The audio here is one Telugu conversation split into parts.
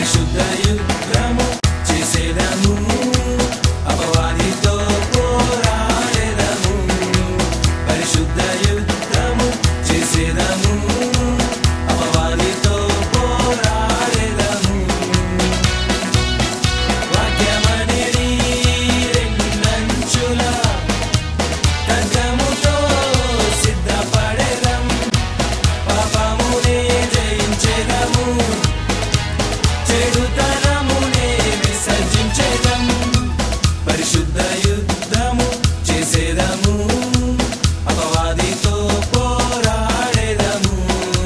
పరిశుద్ధ యుద్ధము చేసేదము అపవాదితో పోరాడేదము పరిశుద్ధ యుద్ధము చేసేదము అపవాదితో పోరాడేదము వాక్యమనేది రెండంచుల ఖడ్గముతో సిద్ధపడేదం పాపమునే జయించేదము చెడుతనమునే విసర్జించేదం పరిశుద్ధ యుద్ధము చేసేదము అపవాదితో పోరాడేదము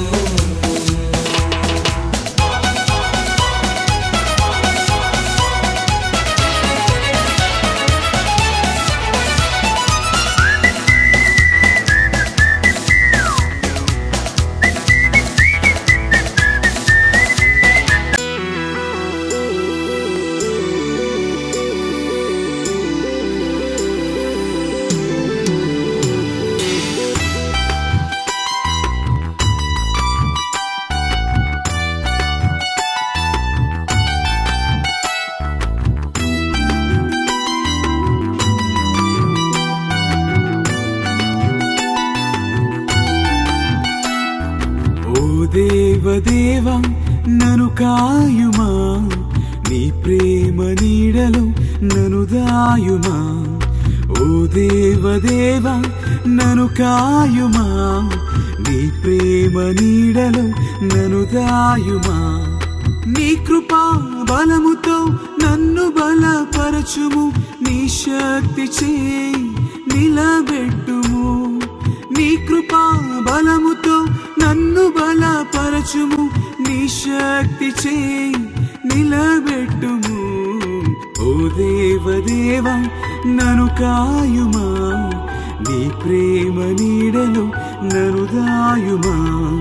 ఓ దేవదేవా నను కాయుమా నీ ప్రేమ నీడలో నను దాయుమా ఓ దేవదేవా నను కాయుమా నీ ప్రేమ నీడలో నను దాయుమా నీ కృపా బలముతో నన్ను బలపరచుము నీ శక్తి చే నిలబెట్టుము నీ కృపా బలముతో నన్ను బలపరచుము నీ శక్తి చే నిలబెట్టుము ఓ దేవదేవా నను కాయుమా నీ ప్రేమ నీడలో నను దాయుమా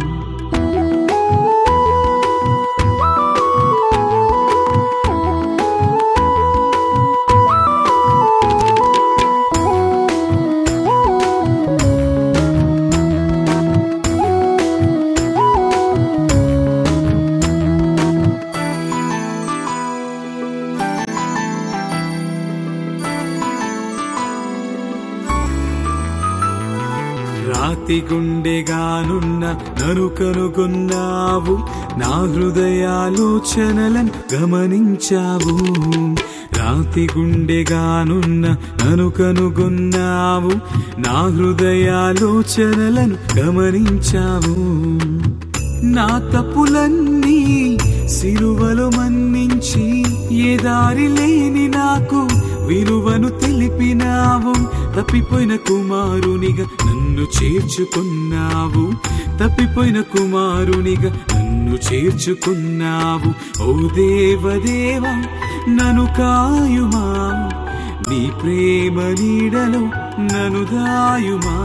రాతి గుండెగానున్న నను కనుగొన్నావు నా హృదయాలోచనలను గమనించావు రాతి గుండెగానున్న నను కనుగొన్నావు నా హృదయాలోచనలను గమనించావు నా తప్పులన్నీ సిలువలు మన్నించి ఏ దారి లేని నాకు విలువను తెలిపినావు తప్పిపోయిన కుమారునిగా నన్ను చేర్చుకున్నావు తప్పిపోయిన కుమారునిగా నన్ను చేర్చుకున్నావు ఓ దేవదేవా నను కాయుమా నీ ప్రేమ నీడలో నను దాయుమా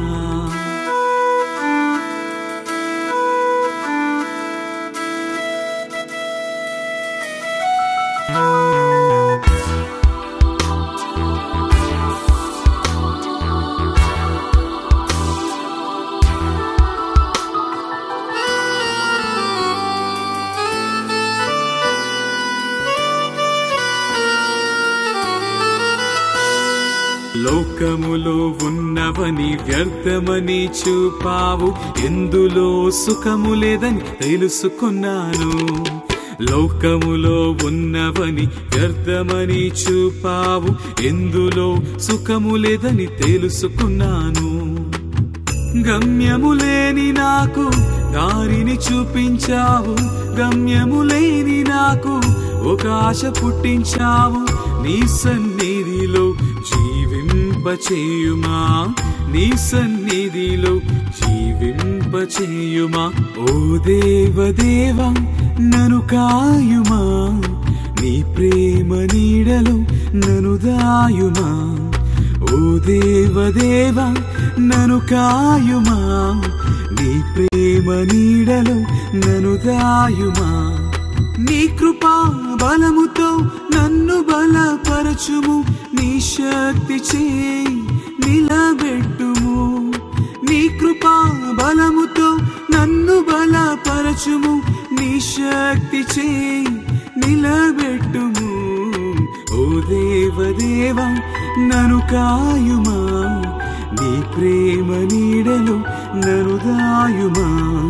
లోకములో ఉన్నవని వ్యర్థమని చూపావు ఎందులో సుఖము లేదని తెలుసుకున్నాను లోకములో ఉన్నవని వ్యర్థమని చూపావు ఎందులో సుఖము లేదని తెలుసుకున్నాను గమ్యము లేని నాకు దారిని చూపించావు గమ్యము లేని నాకు ఒక ఆశ పుట్టించావు నీ సన్నిధిలో జీవింపచేయుమా నీ సన్నిధిలో జీవింపచేయుమా ఓ దేవదేవా నను కాయుమా నీ ప్రేమ నీడలో నను దాయుమా ఓ దేవదేవా నను కాయుమా నీ ప్రేమ నీడలో నను దాయుమా నీ కృపా బలముతో నన్ను బలపరచుము నీ శక్తి చే నిలబెట్టుము నీ కృపా బలముతో నన్ను బలపరచుము నీ శక్తి చే నిలబెట్టుము ఓ దేవదేవా నను కాయుమా నీ ప్రేమ నీడలో నను దాయుమా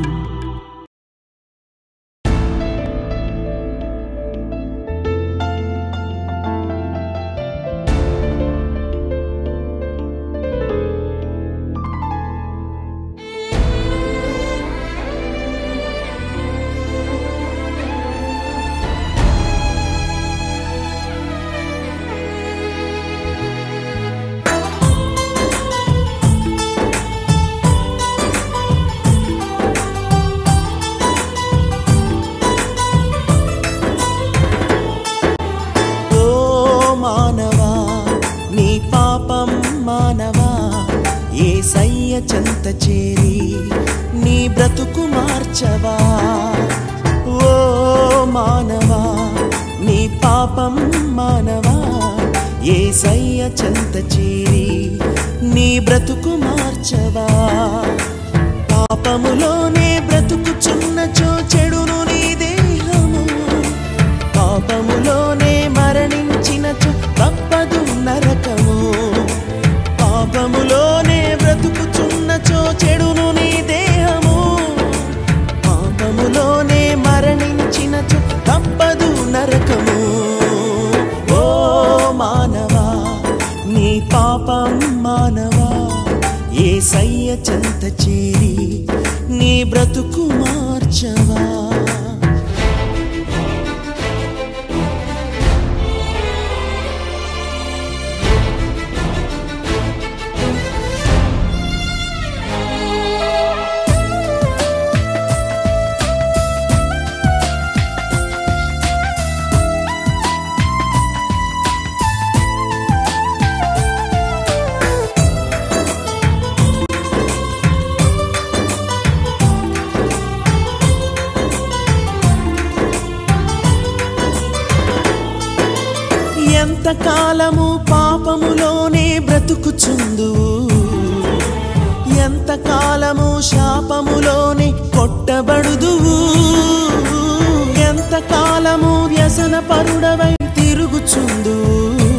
ఓ మానవా నీ పాపం మానవా ఏ సయ్య చెంత చేరి నీ బ్రతుకు మార్చవా ఓ మానవా నీ పాపం మానవా ఏ సయ్య చెంత చేరి నీ బ్రతుకు మార్చవా పాపములోనే బ్రతుకుచున్నచో చెడును నీ దేహము పాపములోనే మరణించినచో తప్పదు నరకము పాపములోనే బ్రతుకుచున్నచో చెడును నీ దేహము పాపములోనే మరణించినచో తప్పదు నరకము ఓ మానవా నీ పాపం మానవా ఏ సయ్య చెంత చేరి నీ బ్రతుకు మార్చవా ఎంతకాలము పాపములోనే బ్రతుకుచుందువు ఎంతకాలము శాపములోనే కొట్టబడుదువు ఎంతకాలము వ్యసన పరుడవై తిరుగుచుందువు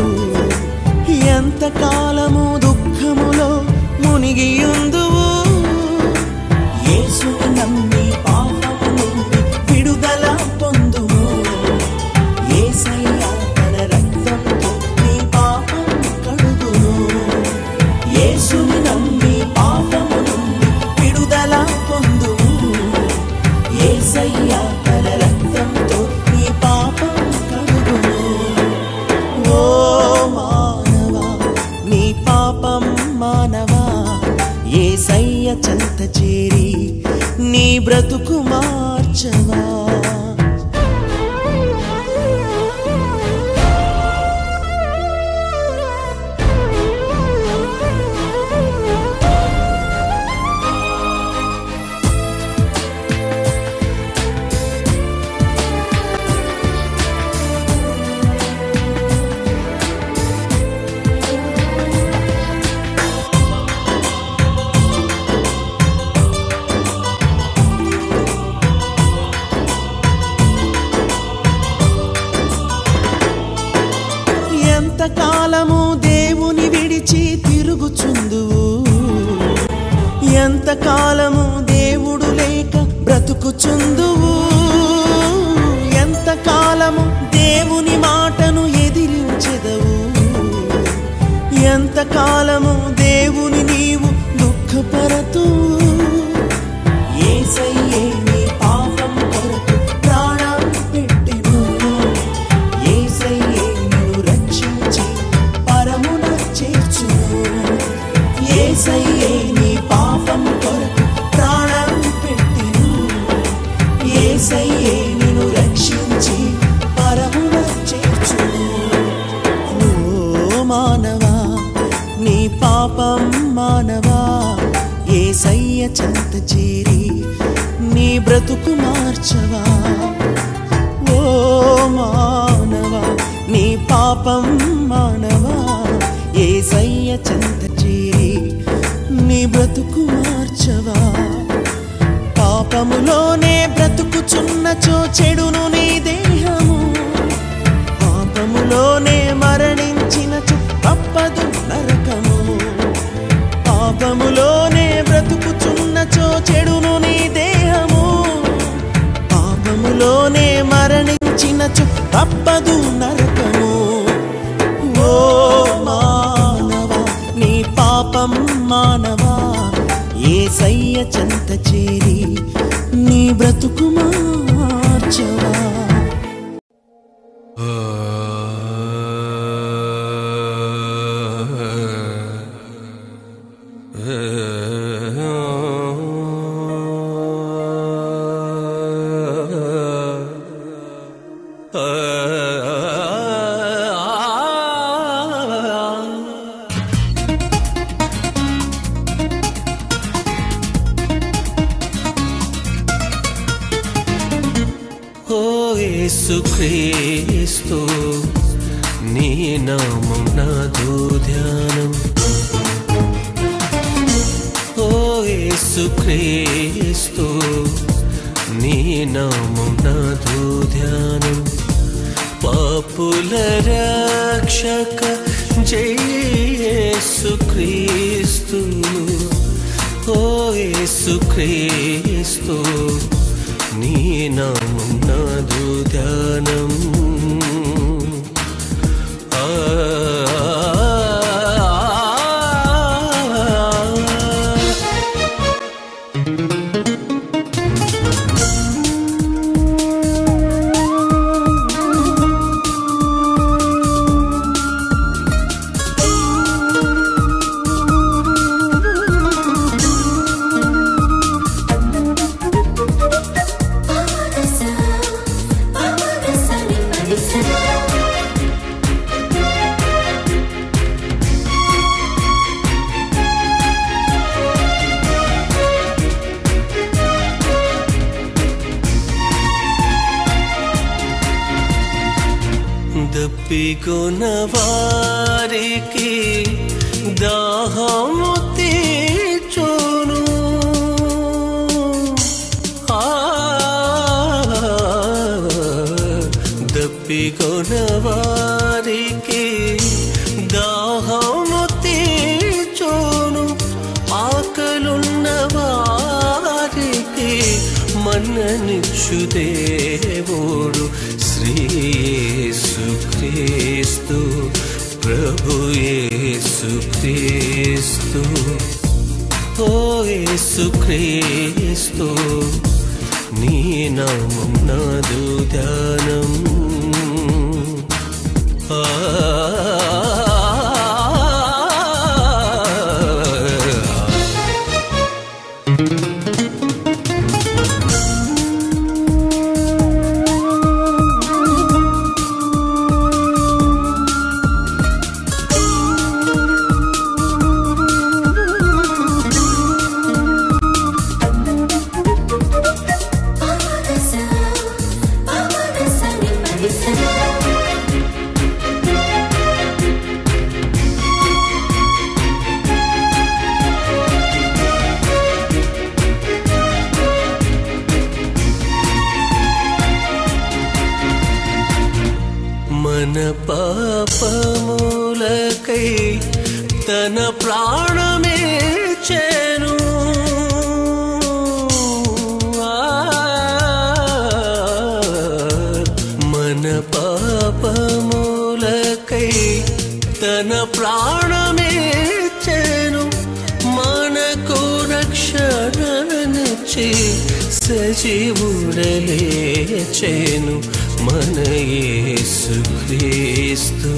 ఎంతకాలము దుఃఖములో మునిగియుందువు యేసుని నమ్మి పాపము నుండి విడుదల పొందుము యేసయ్య తన రక్తంతో నీ పాపం కడుగును యేసుని నమ్మి పాపము నుండి విడుదల పొందుము యేసయ్య తన రక్తంతో నీ పాపం కడుగును ఓ మానవా నీ పాపం మానవా ఏ సయ్య చెంత చేరి నీ బ్రతుకు మార్చవా ఎంతకాలము దేవుని విడిచి తిరుగుచుందువు ఎంతకాలము దేవుడు లేక బ్రతుకుచుందువు ఎంతకాలము దేవుని మాటను ఎదిరించెదవు ఎంతకాలము దేవుని నీవు దుఃఖపరతూ యేసయ్యే నీ పాపం కొరకు ప్రాణం పెట్టెను యేసయ్యే నిన్ను రక్షించి పరమున చేర్చును యేసయ్యే నీ పాపం కొరకు ప్రాణం పెట్టెను యేసయ్యే నిన్ను రక్షించి పరమున చేర్చును ఓ మానవా నీ పాపం మానవా ఏ సయ్య చెంత చేరి నీ బ్రతుకు మార్చవా ఓ మానవా నీ పాపం మానవా ఏ సయ్య చెంత చేరి నీ బ్రతుకు మార్చవా పాపములోనే బ్రతుకుచున్నచో చెడును నీ దేహము పాపములోనే బ్రతుకుచున్నచో చెడును నీ దేహము పాపములోనే మరణించినచో తప్పదు నరకము ఓ మానవా నీ పాపం మానవా ఏ సయ్య చెంత చేరి నీ బ్రతుకు మార్చవా ఓ యేసుక్రీస్తు నీ నామం నాదు ధ్యానం ఓ యేసుక్రీస్తు నీ నామం నాదు ధ్యానం పాపుల రక్షక జై యేసుక్రీస్తు ఓ యేసుక్రీస్తు నీ నామం నాదు ధ్యానం ఆ దప్పికొన వారికి దాహము తీర్చును ఆ, దప్పికొన వారికి దాహము తీర్చును ఆకలున్న వారికి మన్ననిచ్చు దేవుడు శ్రీయేసుక్రీస్తు ప్రభు యేసుక్రీస్తు ఓ యేసుక్రీస్తు నీ నామం నాదు ధ్యానం ఆ మన పాపములకై తన ప్రాణమే చేను మన పాపములకై తన ప్రాణమే చేను మనకు రక్షణనిచ్చి సజీవుడలే చేను మన యేసుక్రీస్తు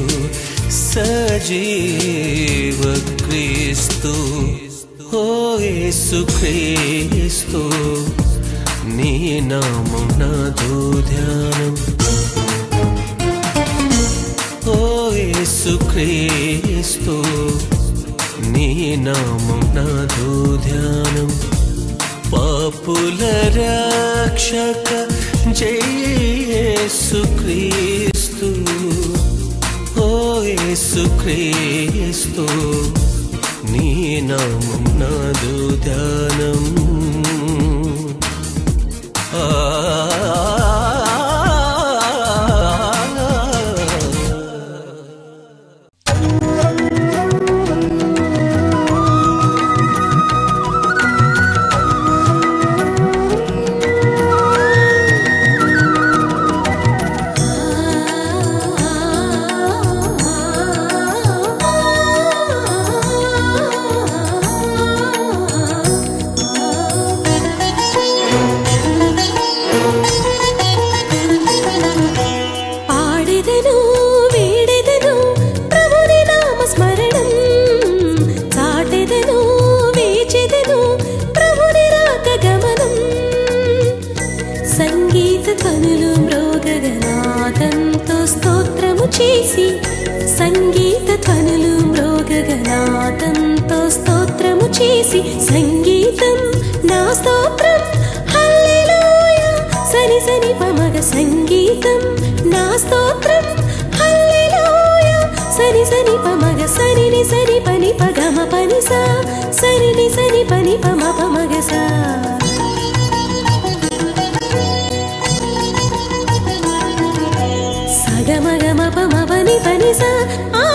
సజీవ క్రీస్తు ఓ యేసుక్రీస్తు నీ నామం నాదు ధ్యానం ఓ యేసుక్రీస్తు నీ నామం నాదు ధ్యానం పాపుల రక్షక జై యేసుక్రీస్తు ఓ యేసుక్రీస్తు నీ నామం నాదు ధ్యానం ఆ పాడెదను వీడెదను ప్రభుని నామ స్మరణం చాటెదను వేచెదను ప్రభుని రాక గమనం సంగీత ధ్వనులు మ్రోగగనాదంతో స్తోత్రము చేసి సంగీత ధ్వనులు మ్రోగగనాదంతో స్తోత్రము చేసి సంగీతం నా స్తోత్రం హల్లెలూయా సని సని పమగ సంగీతం నా స్తోత్రం హల్లెలూయా సని సని పమగ సరిని సరి పని పగమ పని సా సరిని సరి పని పమ పమగ సా సగమగమ పమ పని పని సా ఆ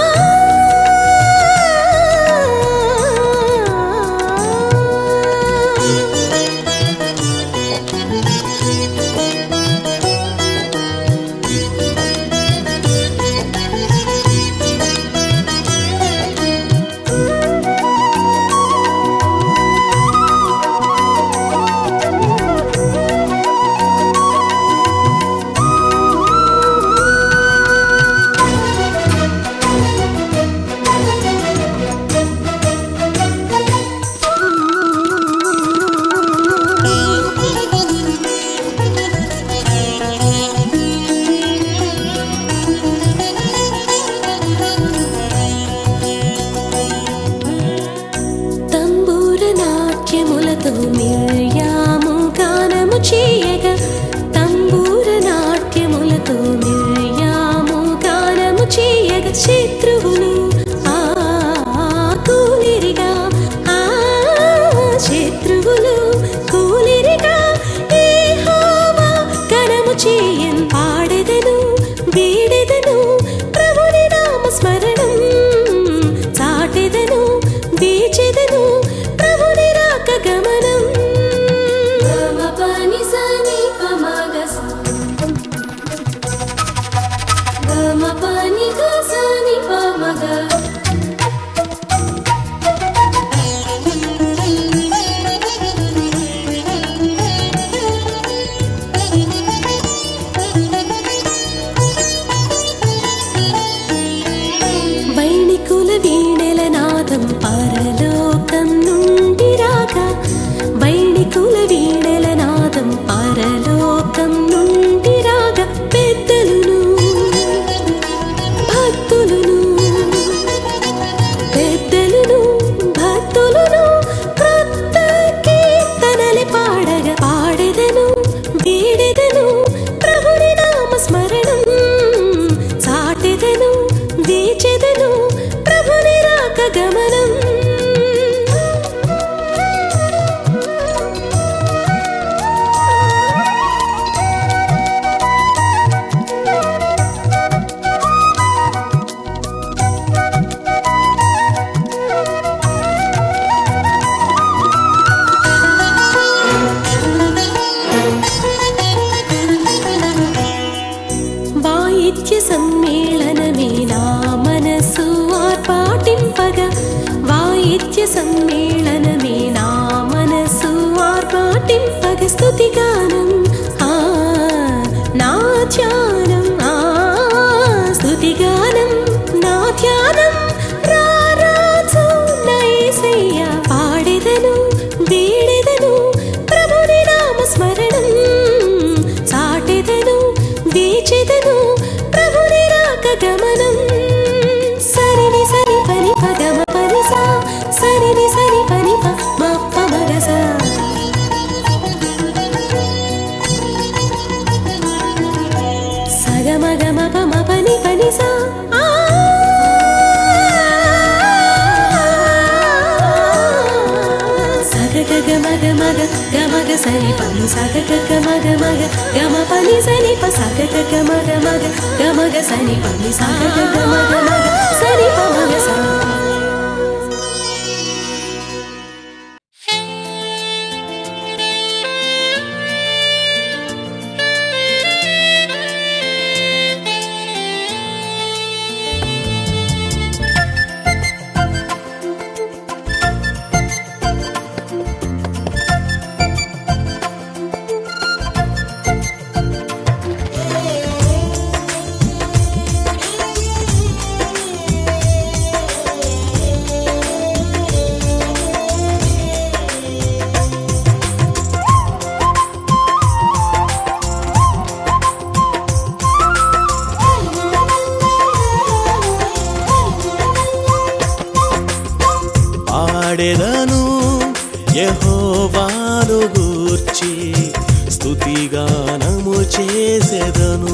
తంబూర నాట్యములతో మిర్యాము గానము చేయగా తంబూర నాట్యములతో మిర్యాము గానము చేయగా శత్రువులు ఆ కూలిరిగా ఆ శత్రువులు కూలిరిగా యెహోవా గణము చేయన్ పాడెదను వీడెదను ప్రభుని నామ స్మరణం చాటెదను బీచెదను ప్రభుని రాక గమనం గమ పని సని పమగ గమ పని గ సని పమగ వైణికుల వీణెల నాదం పరలోకం నుండి రాగా వైణికుల వీణెల నాదం పరలోకం నుండి రాగా పెద్దలును భక్తులును పెద్దలును భక్తులును క్రొత్త కీర్తనలు పాడగా పాడెదను వీడెదను ప్రభుని నామ స్మరణం చాటెదను వీచెదను ప్రభుని రాక గమనం వాయిద్య సమ్మేళనమే నా మనసు ఆర్పాటింపగా వాయిద్య సమ్మేళనమే నా మనసు ఆర్పాటింపగ స్తుతిగానం ఆ నా ధ్యానం ఆ స్తుతిగానం నా ధ్యానం రారాజు నా యేసయ్య పాడెదను వీడెదను ప్రభుని నామ స్మరణం చాటెదను వీచెదను ప్రభుని రాక గమనం సరిని సరి పని పగమ పని సా సరిని సరి పని ప మప్ప మగస సగమగమ పమ పని పని సా ఆ సగ గగ మగ మగ గమగ సరి పని సగ గగ మగ మగ గమ పని సని ప సగ గగ మగ మగ గమగ సని పని సగ గగ మగ మగ సరి ప మగ సా ఆ పాడెదను యెహోవాను గూర్చి స్తుతిగానము చేసెదను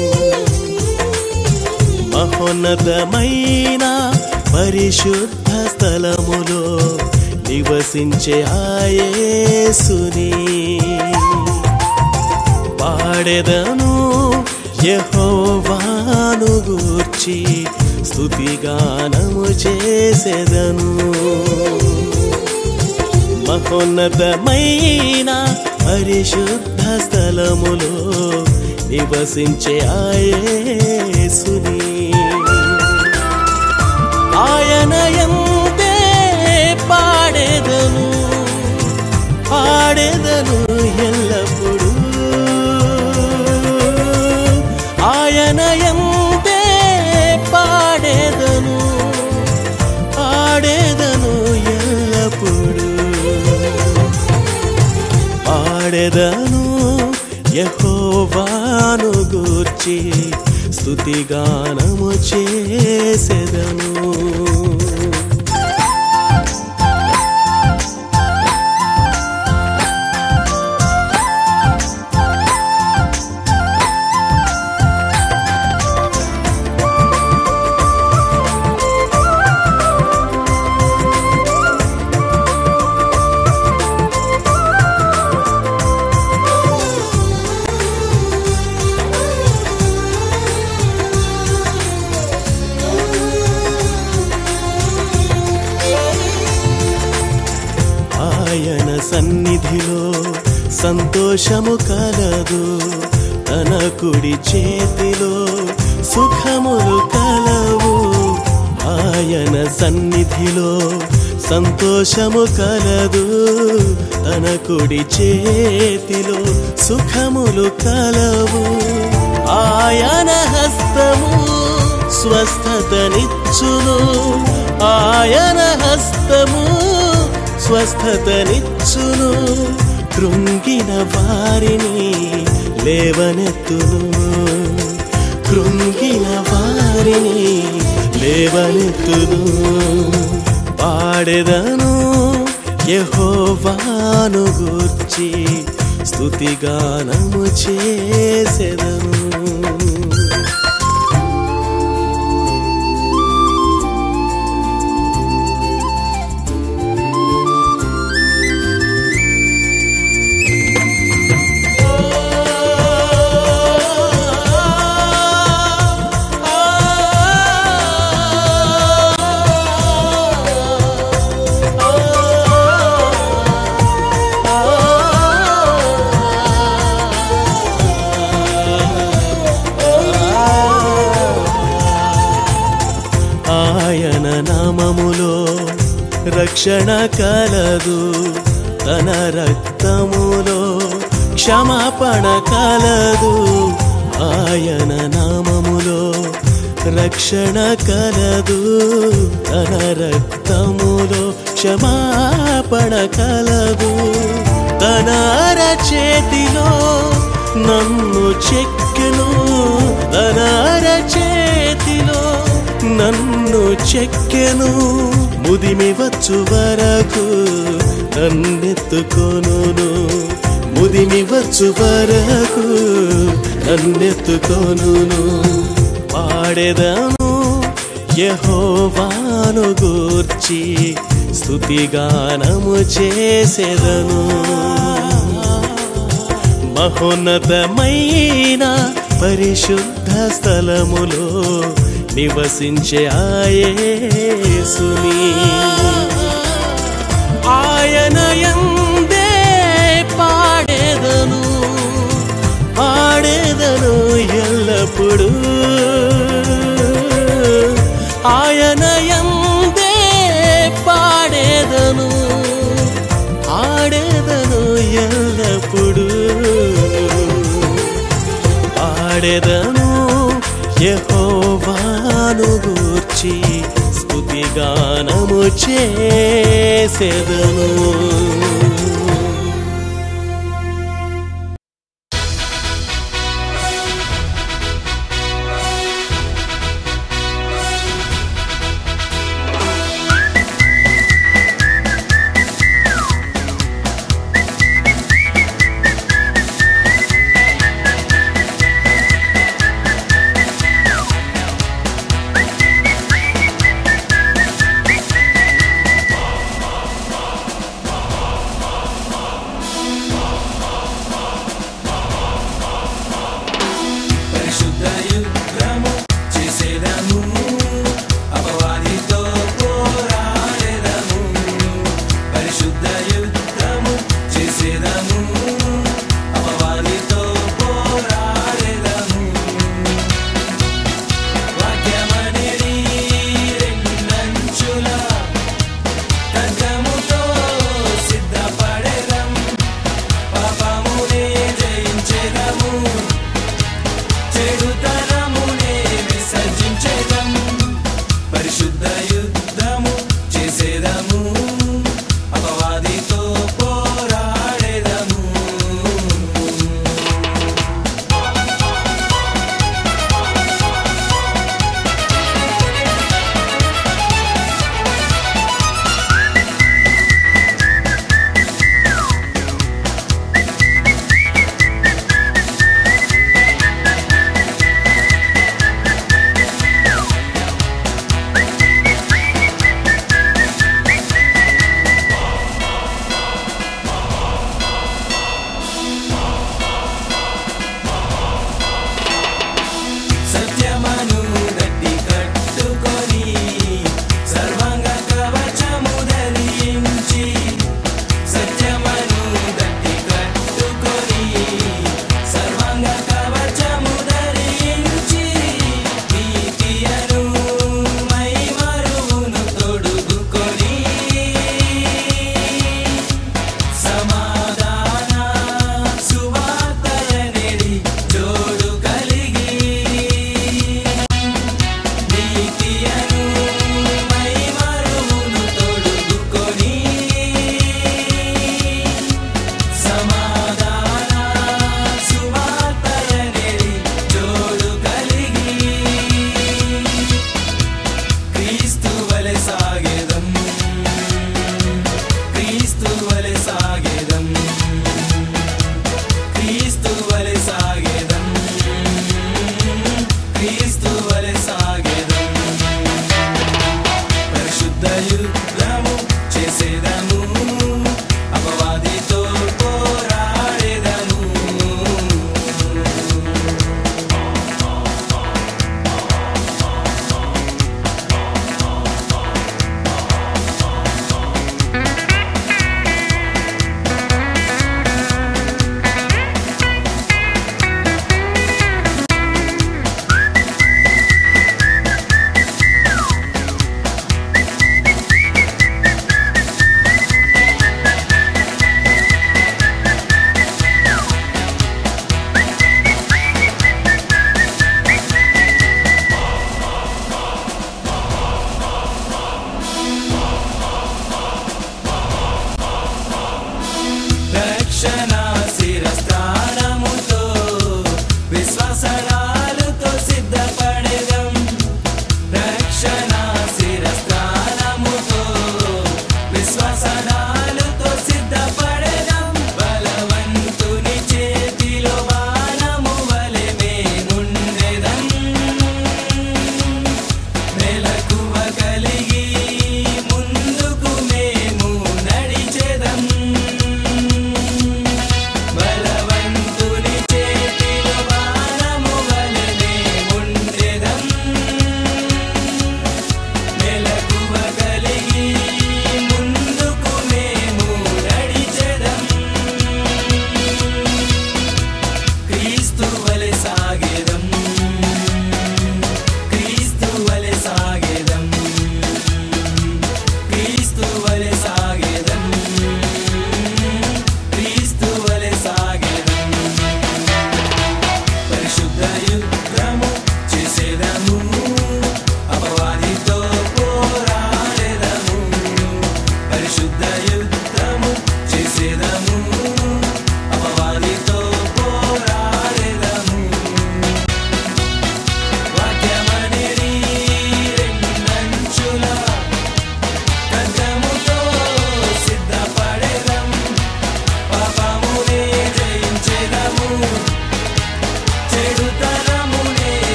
మహోన్నతమైన పరిశుద్ధ స్థలములో నివసించే ఆయేసుని పాడెదను యెహోవాను గూర్చి స్తుతిగానము చేసెదను మహోన్నతమైన పరిశుద్ధ స్థలములో నివసించే ఆయేసుని ఆయన ఎందే పాడెదను పాడెదను ఎల్లప్పుడూ ఆయన ఎందే పాడెదను పాడెదను ఎల్లప్పుడూ పాడెదను యెహోవాను గూర్చి స్తుతిగానము చేసెదను ఆయన సన్నిధిలో సంతోషము కలదు తన కుడి చేతిలో సుఖములు కలవు ఆయన సన్నిధిలో సంతోషము కలదు తన కుడి చేతిలో సుఖములు కలవు ఆయన హస్తము స్వస్థతనిచ్చును ఆయన హస్తము స్వస్థతనిచ్చును కృంగిన వారిని లేవనెత్తును కృంగిన వారిని లేవనెత్తును పాడెదను యెహోవాను గూర్చి స్తుతిగానము చేసెదను ఆయన నామములో రక్షణ కలదు తన రక్తములో క్షమాపణ కలదు ఆయన నామములో రక్షణ కలదు తన రక్తములో క్షమాపణ కలదు తన చేతిలో నన్ను చెక్కెను తన చేతిలో నన్ను చెక్కెను ముదిమి వచ్చు వరకు నన్నెత్తుకొనును ముదిమి వచ్చు వరకు నన్నెత్తుకొనును పాడెదను యెహోవాను గూర్చి స్తుతిగానము చేసెదను మహోన్నతమైన పరిశుద్ధ స్థలములో నివసించే ఆయేసుని ఆయన యందే పాడేదను పాడేదను ఎల్లప్పుడూ ఆయన యందే పాడేదను ఆడేదను ఎల్లప్పుడూ పాడేదను యెహోవాను గూర్చి స్తుతిగానము చేసెదను ఆ పరిశుద్ధ యుద్ధము చేసేదము అపవాదితో పోరాడేదము పరిశుద్ధ యుద్ధము చేసేదము అపవాదితో పోరాడేదము వాక్యమనేది రెండంచుల ఖడ్గముతో సిద్ధపడేదం పాపమునే జయించేదము చెడుతనం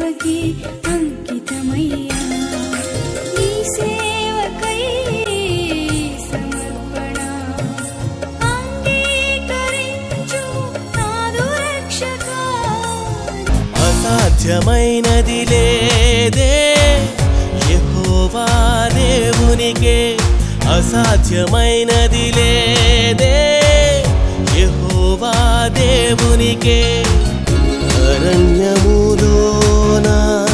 సేవకి అంకితమయ్యా నీ సేవకై సమర్పణ అంగీకరించు నాదు రక్షకా అసాధ్యమైనది లేదే యెహోవా దేవునికే అసాధ్యమైనది లేదే యెహోవా దేవునికే అరణ్యములోన